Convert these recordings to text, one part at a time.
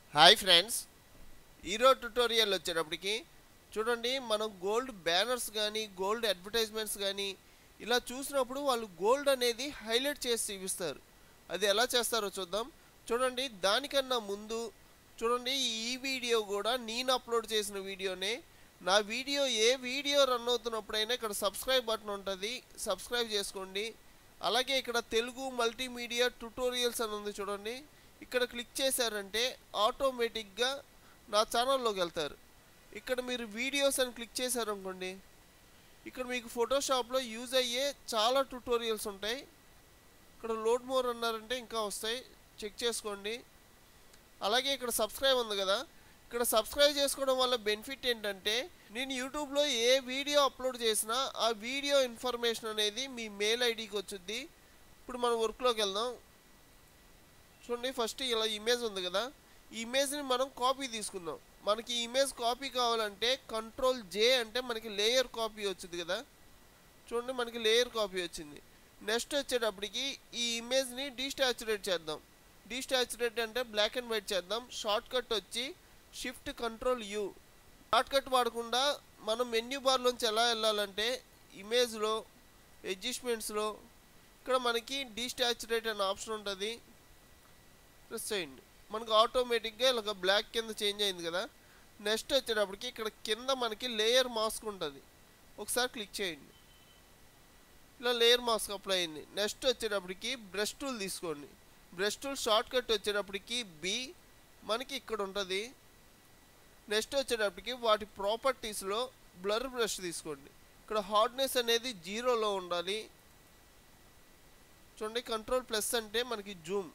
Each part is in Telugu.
హాయ్ ఫ్రెండ్స్ ఈరోజు ట్యుటోరియల్ వచ్చేటప్పటికి చూడండి మనం గోల్డ్ బ్యానర్స్ కానీ గోల్డ్ అడ్వర్టైజ్మెంట్స్ కానీ ఇలా చూసినప్పుడు వాళ్ళు గోల్డ్ అనేది హైలైట్ చేసి చూపిస్తారు అది ఎలా చేస్తారో చూద్దాం చూడండి దానికన్నా ముందు చూడండి ఈ వీడియో కూడా నేను అప్లోడ్ చేసిన వీడియోనే నా వీడియో ఏ వీడియో రన్ అవుతున్నప్పుడైనా ఇక్కడ సబ్స్క్రైబ్ బటన్ ఉంటుంది సబ్స్క్రైబ్ చేసుకోండి అలాగే ఇక్కడ తెలుగు మల్టీమీడియా ట్యుటోరియల్స్ అని ఉంది చూడండి ఇక్కడ క్లిక్ చేశారంటే ఆటోమేటిక్గా నా ఛానల్లోకి వెళ్తారు ఇక్కడ మీరు వీడియోస్ అని క్లిక్ చేశారనుకోండి ఇక్కడ మీకు ఫోటోషాప్లో యూజ్ అయ్యే చాలా ట్యుటోరియల్స్ ఉంటాయి ఇక్కడ లోడ్ మోర్ అన్నారంటే ఇంకా వస్తాయి చెక్ చేసుకోండి అలాగే ఇక్కడ సబ్స్క్రైబ్ ఉంది కదా ఇక్కడ సబ్స్క్రైబ్ చేసుకోవడం వల్ల బెనిఫిట్ ఏంటంటే నేను యూట్యూబ్లో ఏ వీడియో అప్లోడ్ చేసినా ఆ వీడియో ఇన్ఫర్మేషన్ అనేది మీ మెయిల్ ఐడికి వచ్చుద్ది ఇప్పుడు మనం వర్క్లోకి వెళ్దాం చూడండి ఫస్ట్ ఇలా ఇమేజ్ ఉంది కదా ఈ ఇమేజ్ని మనం కాపీ తీసుకుందాం మనకి ఈ ఇమేజ్ కాపీ కావాలంటే కంట్రోల్ జే అంటే మనకి లేయర్ కాపీ వచ్చింది కదా చూడండి మనకి లేయర్ కాపీ వచ్చింది నెక్స్ట్ వచ్చేటప్పటికి ఈ ఇమేజ్ని డీస్టాచురేట్ చేద్దాం డీస్టాచురేట్ అంటే బ్లాక్ అండ్ వైట్ చేద్దాం షార్ట్ కట్ వచ్చి shift control U shortcut వాడకుండా మనం మెన్యూ బార్లోంచి ఎలా వెళ్ళాలంటే ఇమేజ్లో అడ్జస్ట్మెంట్స్లో ఇక్కడ మనకి డీస్టాచురేట్ అనే ఆప్షన్ ఉంటుంది ప్రెస్ చేయండి మనకు ఆటోమేటిక్గా ఇలా బ్లాక్ కింద చేంజ్ అయింది కదా నెక్స్ట్ వచ్చేటప్పటికి ఇక్కడ కింద మనకి లేయర్ మాస్క్ ఉంటుంది ఒకసారి క్లిక్ చేయండి ఇలా లేయర్ మాస్క్ అప్లై అయింది నెక్స్ట్ వచ్చేటప్పటికి బ్రష్ టూల్ తీసుకోండి బ్రష్ టూల్ షార్ట్ కట్ వచ్చేటప్పటికి బి మనకి ఇక్కడ ఉంటుంది నెక్స్ట్ వచ్చేటప్పటికి వాటి ప్రాపర్టీస్లో బ్లర్ బ్రష్ తీసుకోండి ఇక్కడ హార్డ్నెస్ అనేది జీరోలో ఉండాలి చూడండి కంట్రోల్ ప్లస్ అంటే మనకి జూమ్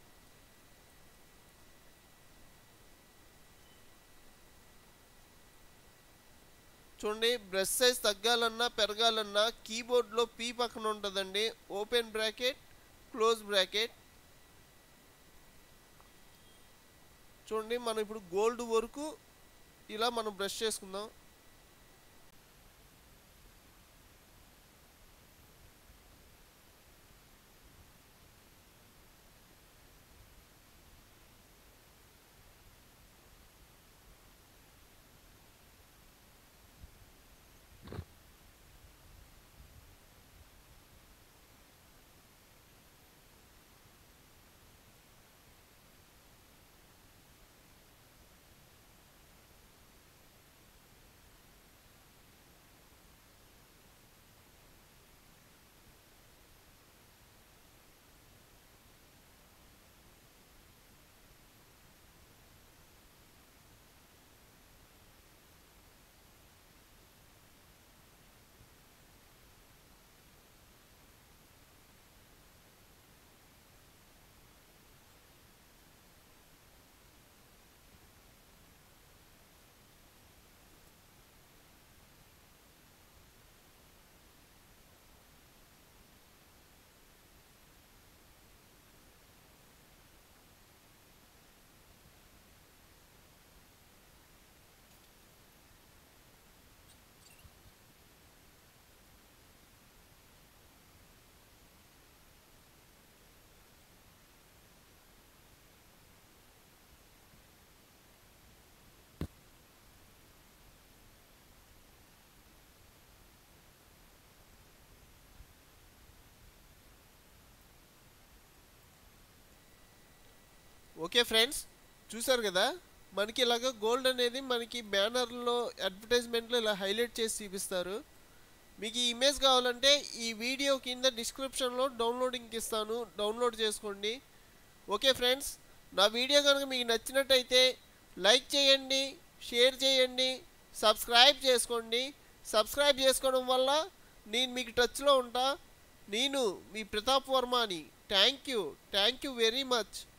చూడండి బ్రష్ సైజ్ తగ్గాలన్నా పెరగాలన్నా కీబోర్డ్లో పీ పక్కన ఉంటుందండి ఓపెన్ బ్రాకెట్ క్లోజ్ బ్రాకెట్ చూడండి మనం ఇప్పుడు గోల్డ్ వరకు ఇలా మనం బ్రష్ చేసుకుందాం ఓకే ఫ్రెండ్స్ చూసారు కదా మనకి ఇలాగ గోల్డ్ అనేది మనకి బ్యానర్లో అడ్వర్టైజ్మెంట్లో ఇలా హైలైట్ చేసి చూపిస్తారు మీకు ఈ ఇమేజ్ కావాలంటే ఈ వీడియో కింద డిస్క్రిప్షన్లో డౌన్లోడింగ్కి ఇస్తాను డౌన్లోడ్ చేసుకోండి ఓకే ఫ్రెండ్స్ నా వీడియో కనుక మీకు నచ్చినట్టయితే లైక్ చేయండి షేర్ చేయండి సబ్స్క్రైబ్ చేసుకోండి సబ్స్క్రైబ్ చేసుకోవడం వల్ల నేను మీకు టచ్లో ఉంటా నేను మీ ప్రతాప్ వర్మని thank you thank you very much